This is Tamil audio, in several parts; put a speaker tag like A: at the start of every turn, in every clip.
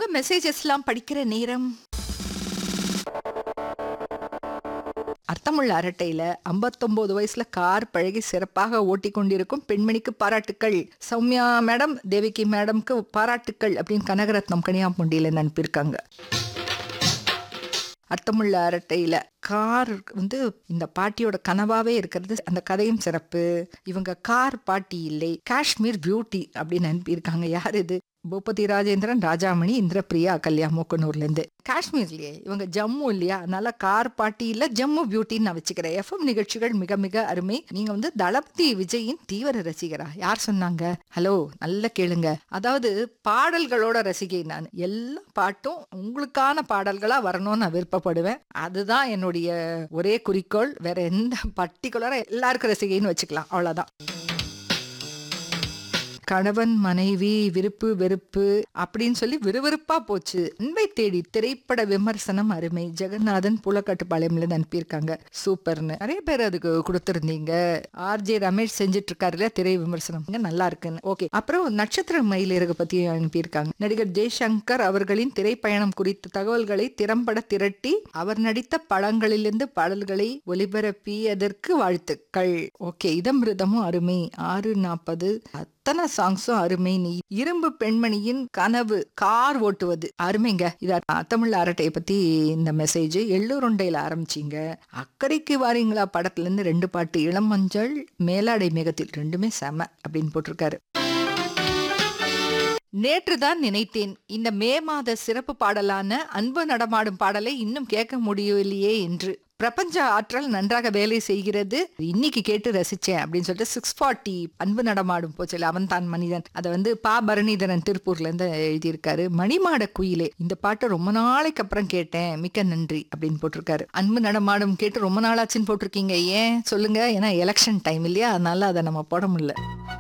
A: உங்க மெசேஜஸ்லாம் படிக்கிற நேரம் அர்த்தமுள்ள அரட்டையில 59 வயசுல கார் பழகி சிறப்பாக ஓட்டி கொண்டிருக்கும் பெண்மணிக்கு பாராட்டுக்கள் சௌமியா மேடம் தேவிகி மேடம்க்கு பாராட்டுக்கள் அப்படின்னு கனகரத்னம் கனியாம்பூண்டியில அனுப்பியிருக்காங்க அர்த்தமுள்ள அரட்டையில கார் வந்து இந்த பாட்டியோட கனவாவே இருக்கிறது அந்த கதையும் சிறப்பு இவங்க கார் பாட்டி இல்லை காஷ்மீர் பியூட்டி அப்படின்னு அனுப்பியிருக்காங்க யார் இது பூபதி ராஜேந்திரன் ராஜாமணி இந்திரபிரியா கல்யா மூக்கனூர்ல இருந்து காஷ்மீர்லயே இவங்க ஜம்மு இல்லையா அதனால கார் பாட்டி இல்ல ஜம்மு பியூட்டின்னு நான் வச்சுக்கிறேன் எஃப்எம் நிகழ்ச்சிகள் மிக மிக அருமை நீங்க வந்து தளபதி விஜயின் தீவிர ரசிகரா யார் சொன்னாங்க ஹலோ நல்ல கேளுங்க அதாவது பாடல்களோட ரசிகை நான் எல்லா பாட்டும் உங்களுக்கான பாடல்களா வரணும்னு நான் விருப்பப்படுவேன் அதுதான் என்னுடைய ஒரே குறிக்கோள் வேற எந்த பர்டிகுலரா எல்லாருக்கும் ரசிகைன்னு வச்சுக்கலாம் அவ்வளவுதான் கணவன் மனைவி விருப்பு வெறுப்பு அப்படின்னு சொல்லி விறுவிறுப்பா போச்சு அன்பை தேடி திரைப்பட விமர்சனம் அருமை ஜெகநாதன் புலக்கட்டுப்பாளையம்ல இருந்து அனுப்பியிருக்காங்க சூப்பர்னு நிறைய பேர் அதுக்கு கொடுத்திருந்தீங்க ஆர்ஜே ரமேஷ் செஞ்சுட்டு இருக்காரு இல்லையா திரை விமர்சனம் இங்க நல்லா இருக்குன்னு ஓகே அப்புறம் நட்சத்திர மயிலிறகு பத்தி அனுப்பியிருக்காங்க நடிகர் ஜெய்சங்கர் அவர்களின் திரைப்பயணம் குறித்த தகவல்களை திறம்பட திரட்டி அவர் நடித்த படங்களிலிருந்து பாடல்களை ஒலிபரப்பியதற்கு வாழ்த்துக்கள் ஓகே இதமிருதமும் அருமை ஆறு நாற்பது அத்தனை சாங்ஸும் அருமை நீ இரும்பு பெண்மணியின் கனவு கார் ஓட்டுவது அருமைங்க இது தமிழ் அரட்டையை பத்தி இந்த மெசேஜ் எள்ளூருண்டையில ஆரம்பிச்சீங்க அக்கறைக்கு வாரீங்களா படத்துல இருந்து ரெண்டு பாட்டு இளமஞ்சள் மேலாடை மேகத்தில் ரெண்டுமே செம அப்படின்னு போட்டிருக்காரு நேற்று தான் நினைத்தேன் இந்த மே மாத சிறப்பு பாடலான அன்பு நடமாடும் பாடலை இன்னும் கேட்க முடியவில்லையே என்று பிரபஞ்ச ஆற்றல் நன்றாக வேலை செய்கிறது இன்னைக்கு கேட்டு ரசிச்சேன் அப்படின்னு சொல்லிட்டு சிக்ஸ் ஃபார்ட்டி அன்பு நடமாடும் போச்சு அவன் தான் மனிதன் அதை வந்து பா பரணிதரன் திருப்பூர்ல இருந்து எழுதியிருக்காரு மணிமாட குயிலே இந்த பாட்டை ரொம்ப நாளைக்கு அப்புறம் கேட்டேன் மிக்க நன்றி அப்படின்னு போட்டிருக்காரு அன்பு நடமாடும் கேட்டு ரொம்ப நாளாச்சுன்னு போட்டிருக்கீங்க ஏன் சொல்லுங்க ஏன்னா எலெக்ஷன் டைம் இல்லையா அதனால அதை நம்ம போட முடியல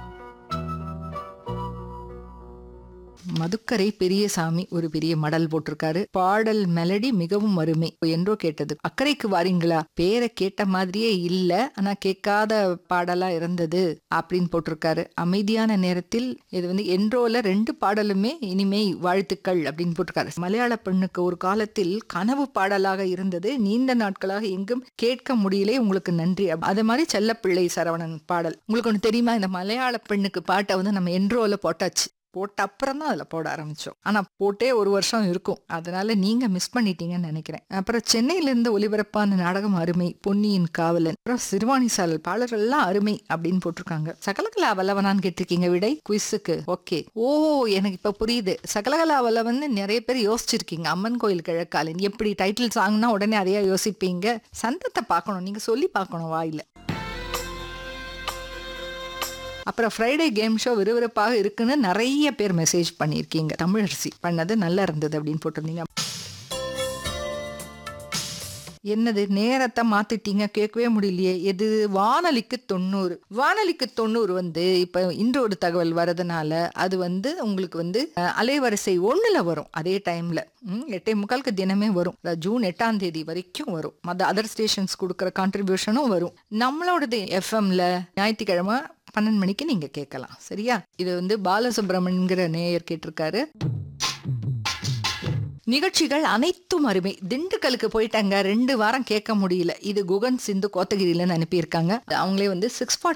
A: மதுக்கரை பெரியசாமி ஒரு பெரிய மடல் போட்டிருக்காரு பாடல் மெலடி மிகவும் அருமை என்றோ கேட்டது அக்கறைக்கு வாரீங்களா பேரை கேட்ட மாதிரியே இல்ல ஆனா கேட்காத பாடலா இருந்தது அப்படின்னு போட்டிருக்காரு அமைதியான நேரத்தில் இது வந்து என்றோல ரெண்டு பாடலுமே இனிமே வாழ்த்துக்கள் அப்படின்னு போட்டிருக்காரு மலையாள பெண்ணுக்கு ஒரு காலத்தில் கனவு பாடலாக இருந்தது நீண்ட நாட்களாக எங்கும் கேட்க முடியல உங்களுக்கு நன்றி அது மாதிரி செல்லப்பிள்ளை சரவணன் பாடல் உங்களுக்கு ஒன்று தெரியுமா இந்த மலையாள பெண்ணுக்கு பாட்டை வந்து நம்ம என்றோல போட்டாச்சு போட்ட அப்புறம் தான் அதில் போட ஆரம்பித்தோம் ஆனால் போட்டே ஒரு வருஷம் இருக்கும் அதனால நீங்கள் மிஸ் பண்ணிட்டீங்கன்னு நினைக்கிறேன் அப்புறம் சென்னையிலேருந்து ஒலிபரப்பான நாடகம் அருமை பொன்னியின் காவலன் அப்புறம் சிறுவாணி சாலல் பாடல்கள்லாம் அருமை அப்படின்னு போட்டிருக்காங்க சகலகலா வல்லவனான்னு கேட்டிருக்கீங்க விடை குயிஸுக்கு ஓகே ஓ எனக்கு இப்போ புரியுது சகலகலா வல்லவன் நிறைய பேர் யோசிச்சிருக்கீங்க அம்மன் கோயில் கிழக்காலன் எப்படி டைட்டில் சாங்னா உடனே அதையா யோசிப்பீங்க சந்தத்தை பார்க்கணும் நீங்கள் சொல்லி பார்க்கணும் வாயில அப்புறம் ஃப்ரைடே கேம் ஷோ விறுவிறுப்பாக இருக்குன்னு நிறைய பேர் மெசேஜ் பண்ணியிருக்கீங்க தமிழரசி பண்ணது நல்லா இருந்தது அப்படின்னு போட்டிருந்தீங்க என்னது நேரத்தை மாத்திட்டீங்க கேட்கவே முடியலையே எது வானொலிக்கு தொண்ணூறு வானொலிக்கு தொண்ணூறு வந்து இப்ப இன்று ஒரு தகவல் வரதுனால அது வந்து உங்களுக்கு வந்து அலைவரிசை ஒண்ணுல வரும் அதே டைம்ல எட்டே முக்காலுக்கு தினமே வரும் ஜூன் எட்டாம் தேதி வரைக்கும் வரும் மற்ற அதர் ஸ்டேஷன்ஸ் கொடுக்குற கான்ட்ரிபியூஷனும் வரும் நம்மளோடது எஃப்எம்ல ஞாயிற்றுக்கிழமை பன்னெண்டு மணிக்கு நீங்க கேட்கலாம் சரியா இது வந்து பாலசுப்ரமணியங்கிற நேயர் கேட்டிருக்காரு நிகழ்ச்சிகள் அனைத்தும் அருமை திண்டுக்கலுக்கு போயிட்டாங்க ரெண்டு வாரம் கேட்க முடியல இது குகன் சிந்து கோத்தகிரிலன்னு அனுப்பியிருக்காங்க அவங்களே வந்து சிக்ஸ்